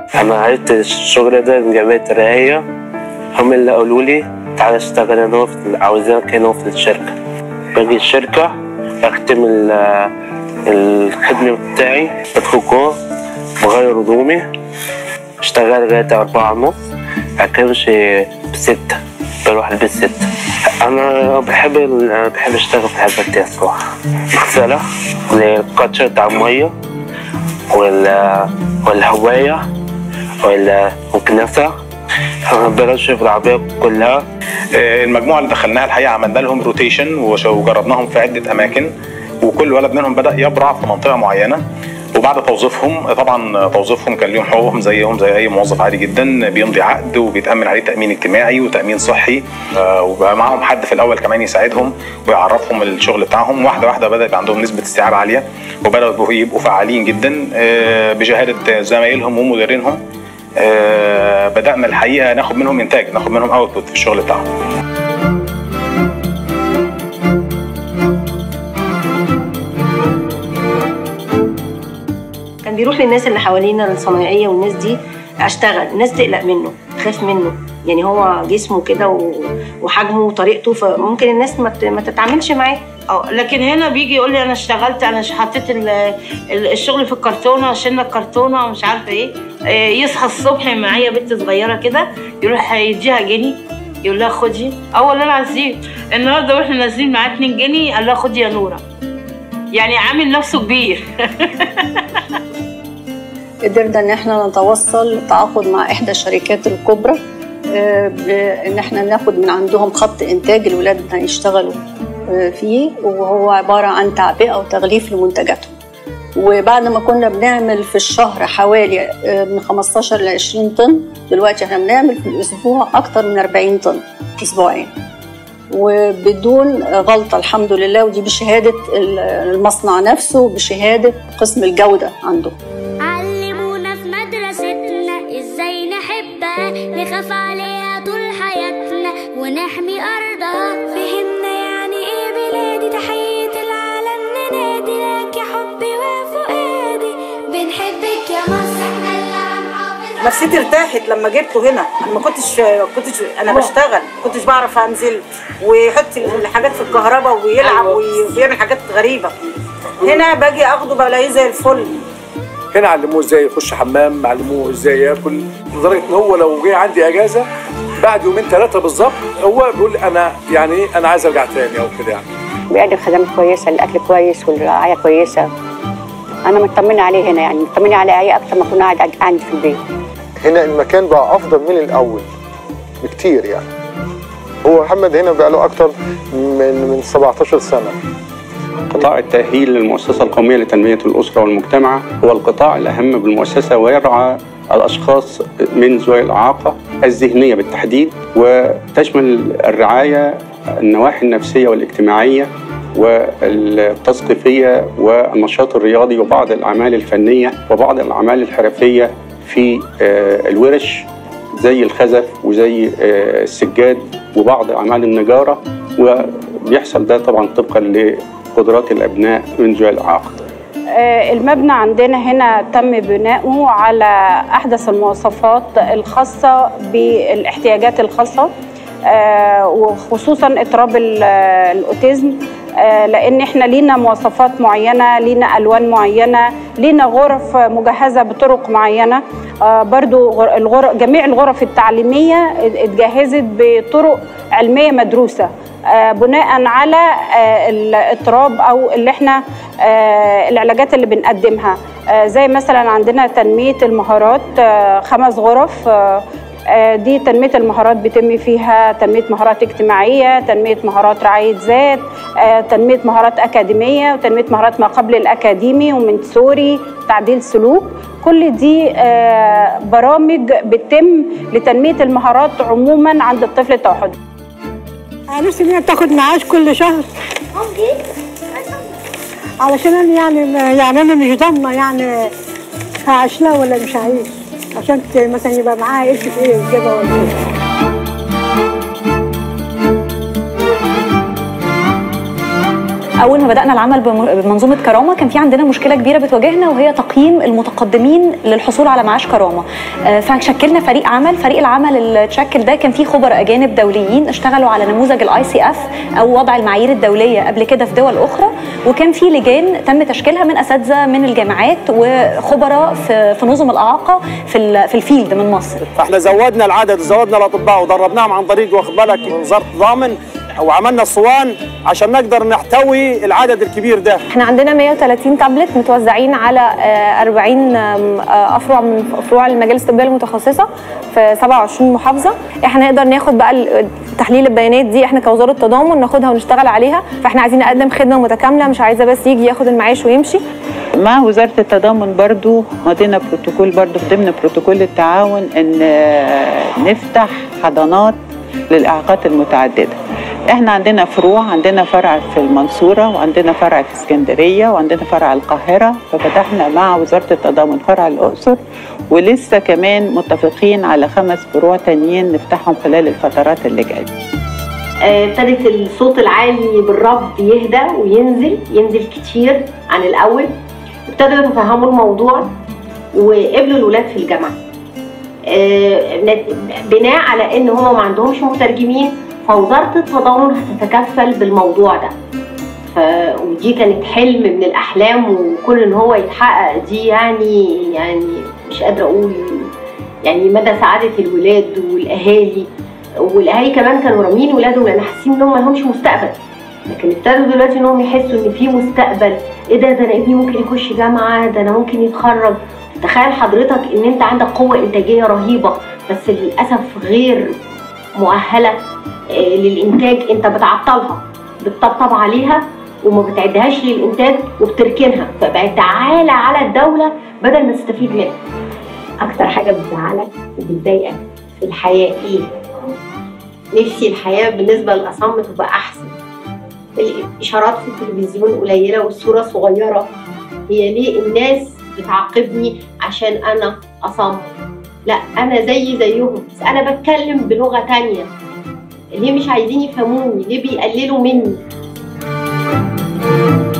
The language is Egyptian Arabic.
انا عرفت الشغل ده من جمعيه الرعايه هم اللي قالوا لي تعالى اشتغل انا في عاوزينك هنا في الشركه باجي الشركه اختم ال- الخدمه بتاعي بدخل جوه بغير هدومي اشتغل لغايه أربعة ونص أكمشي بستة بروح البيت ستة أنا بحب ال- بحب أشتغل في الحاجات دي الصراحة مغسلة والقطشة بتاع المية وال والهواية وال- والكنسة أنا بنشف العربية كلها آه، المجموعه اللي دخلناها الحقيقه عملنا لهم روتيشن وجربناهم في عده اماكن وكل ولد منهم بدا يبرع في منطقه معينه وبعد توظيفهم طبعا توظيفهم كان ليهم حقوقهم زيهم زي اي موظف عادي جدا بيمضي عقد وبيتامن عليه تامين اجتماعي وتامين صحي آه، وبقى معاهم حد في الاول كمان يساعدهم ويعرفهم الشغل بتاعهم واحده واحده بدا يبقى عندهم نسبه استيعاب عاليه وبداوا يبقوا فعالين جدا آه، بشهاده زمايلهم ومديرينهم آه، بدانا الحقيقه ناخد منهم انتاج ناخد منهم اوتبوت في الشغل بتاعهم كان بيروح للناس اللي حوالينا الصنايعيه والناس دي اشتغل الناس تقلق منه تخاف منه يعني هو جسمه كده و- وحجمه وطريقته فممكن الناس ما ت- ما تتعاملش معاه اه لكن هنا بيجي يقول لي انا اشتغلت انا ش- حطيت ال- ال- الشغل في الكرتونه شلنا الكرتونه ومش عارفه ايه آه، يصحى الصبح معايا بنت صغيره كده يروح يديها جنيه يقول لها خدي اه والله العظيم النهارده واحنا نازلين معاه 2 جنيه قال لها خدي يا نوره يعني عامل نفسه كبير قدرنا ان احنا نتوصل لتعاقد مع احدى الشركات الكبرى آه، بان احنا ناخد من عندهم خط انتاج الولاد هيشتغلوا آه، فيه وهو عباره عن تعبئه وتغليف لمنتجاتهم وبعد ما كنا بنعمل في الشهر حوالي آه، من 15 ل 20 طن دلوقتي احنا بنعمل في الاسبوع اكتر من 40 طن اسبوعين وبدون غلطه الحمد لله ودي بشهاده المصنع نفسه وبشهاده قسم الجوده عنده علمونا في مدرستنا ازاي نحبها نخاف عليها طول حياتنا ونحمي ارضها فهمنا يعني ايه بلادي تحية العالم ننادي لك يا حبي وفؤادي بنحبك يا مصر احنا اللي هنحافظ نفسيتي ارتاحت لما جبته هنا انا ما كنتش كنتش انا بشتغل ما كنتش بعرف انزل ويحط الحاجات في الكهرباء ويلعب ويعمل حاجات غريبه هنا باجي اخده بلاقيه زي الفل هنا علموه ازاي يخش حمام علموه ازاي ياكل لدرجه ان هو لو جه عندي اجازه بعد يومين ثلاثه بالظبط هو بيقول لي انا يعني ايه انا عايز ارجع تاني او كده يعني بيقدم خدمات كويسه الاكل كويس والرعايه كويسه انا مطمنه عليه هنا يعني مطمنه عليه عليه اكتر ما كنا قاعد عندي في البيت هنا المكان بقى افضل من الاول بكتير يعني هو محمد هنا بقى له اكتر من من 17 سنه قطاع التأهيل للمؤسسة القومية لتنمية الأسرة والمجتمع هو القطاع الأهم بالمؤسسة ويرعى الأشخاص من ذوي الإعاقة الذهنية بالتحديد وتشمل الرعاية النواحي النفسية والاجتماعية والتثقيفية والنشاط الرياضي وبعض الأعمال الفنية وبعض الأعمال الحرفية في آه، الورش زي الخزف وزي آه، السجاد وبعض أعمال النجارة وبيحصل ده طبعا طبقا لقدرات الأبناء من ذوي الإعاقة آه، المبنى عندنا هنا تم بناؤه على أحدث المواصفات الخاصة بالاحتياجات الخاصة آه، وخصوصا اضطراب ال- الأوتيزم آه، لأن احنا لينا مواصفات معينة لينا ألوان معينة لينا غرف مجهزة بطرق معينة آه، برضو غر- الغر... جميع الغرف التعليمية اتجهزت بطرق علمية مدروسة آه، بناء على آه، الاضطراب او اللي احنا آه، العلاجات اللي بنقدمها آه، زي مثلا عندنا تنميه المهارات آه، خمس غرف آه، آه، دي تنميه المهارات بيتم فيها تنميه مهارات اجتماعيه تنميه مهارات رعايه ذات آه، تنميه مهارات اكاديميه وتنميه مهارات ما قبل الاكاديمي ومنتسوري تعديل سلوك كل دي آه، برامج بتتم لتنميه المهارات عموما عند الطفل التوحدي أنا نفسي إن هي بتاخد معاش كل شهر علشان أنا يعني يعني أنا مش ضامنة يعني هعيش لها ولا مش هعيش عشان ت- مثلا يبقى معاها قرش في إيه كده ولا إيه اول ما بدانا العمل بم- بمنظومه كرامه كان في عندنا مشكله كبيره بتواجهنا وهي تقييم المتقدمين للحصول على معاش كرامه آه، فشكلنا فريق عمل فريق العمل اللي اتشكل ده كان فيه خبراء اجانب دوليين اشتغلوا على نموذج الاي سي اف او وضع المعايير الدوليه قبل كده في دول اخرى وكان في لجان تم تشكيلها من اساتذه من الجامعات وخبراء في في نظم الاعاقه في ال- في الفيلد من مصر فاحنا زودنا العدد وزودنا الاطباء ودربناهم عن طريق واخد بالك وزاره التضامن وعملنا الصوان عشان نقدر نحتوي العدد الكبير ده احنا عندنا 130 تابلت متوزعين على آه، 40 آم، آه، افرع من فروع المجالس الطبيه المتخصصه في 27 محافظه احنا نقدر ناخد بقى ال- تحليل البيانات دي احنا كوزاره تضامن ناخدها ونشتغل عليها فاحنا عايزين نقدم خدمه متكامله مش عايزه بس يجي ياخد المعاش ويمشي مع وزارة التضامن برضو مضينا بروتوكول برضو ضمن بروتوكول التعاون ان آه، نفتح حضانات للإعاقات المتعددة احنا عندنا فروع عندنا فرع في المنصورة وعندنا فرع في اسكندرية وعندنا فرع القاهرة ففتحنا مع وزارة التضامن فرع الأقصر ولسه كمان متفقين على خمس فروع تانيين نفتحهم خلال الفترات اللي جايه آه، ابتدت الصوت العالي بالرفض يهدى وينزل ينزل كتير عن الاول ابتدوا يتفهموا الموضوع وقبلوا الولاد في الجامعه آه، نت- بناء على ان هم ما عندهمش مترجمين فوزاره التضامن هتتكفل بالموضوع ده ف... ودي كانت حلم من الاحلام وكل ان هو يتحقق دي يعني يعني مش قادره اقول يعني مدى سعاده الولاد والاهالي والاهالي كمان كانوا رامين ولادهم لان حاسين انهم ما لهمش مستقبل لكن ابتدوا دلوقتي انهم يحسوا ان في مستقبل ايه ده ده انا ابني ممكن يخش جامعه ده انا ممكن يتخرج تخيل حضرتك ان انت عندك قوه انتاجيه رهيبه بس للاسف غير مؤهله آه، للانتاج انت بتعطلها بتطبطب عليها وما بتعدهاش للانتاج وبتركنها فبقت دعاله على الدوله بدل ما تستفيد منها اكتر حاجه بتزعلك وبتضايقك في الحياه ايه نفسي الحياه بالنسبه للاصم تبقى احسن الاشارات في التلفزيون قليله والصوره صغيره هي ليه الناس بتعاقبني عشان انا اصم لا انا زي زيهم بس انا بتكلم بلغه تانية ليه مش عايزين يفهموني ليه بيقللوا مني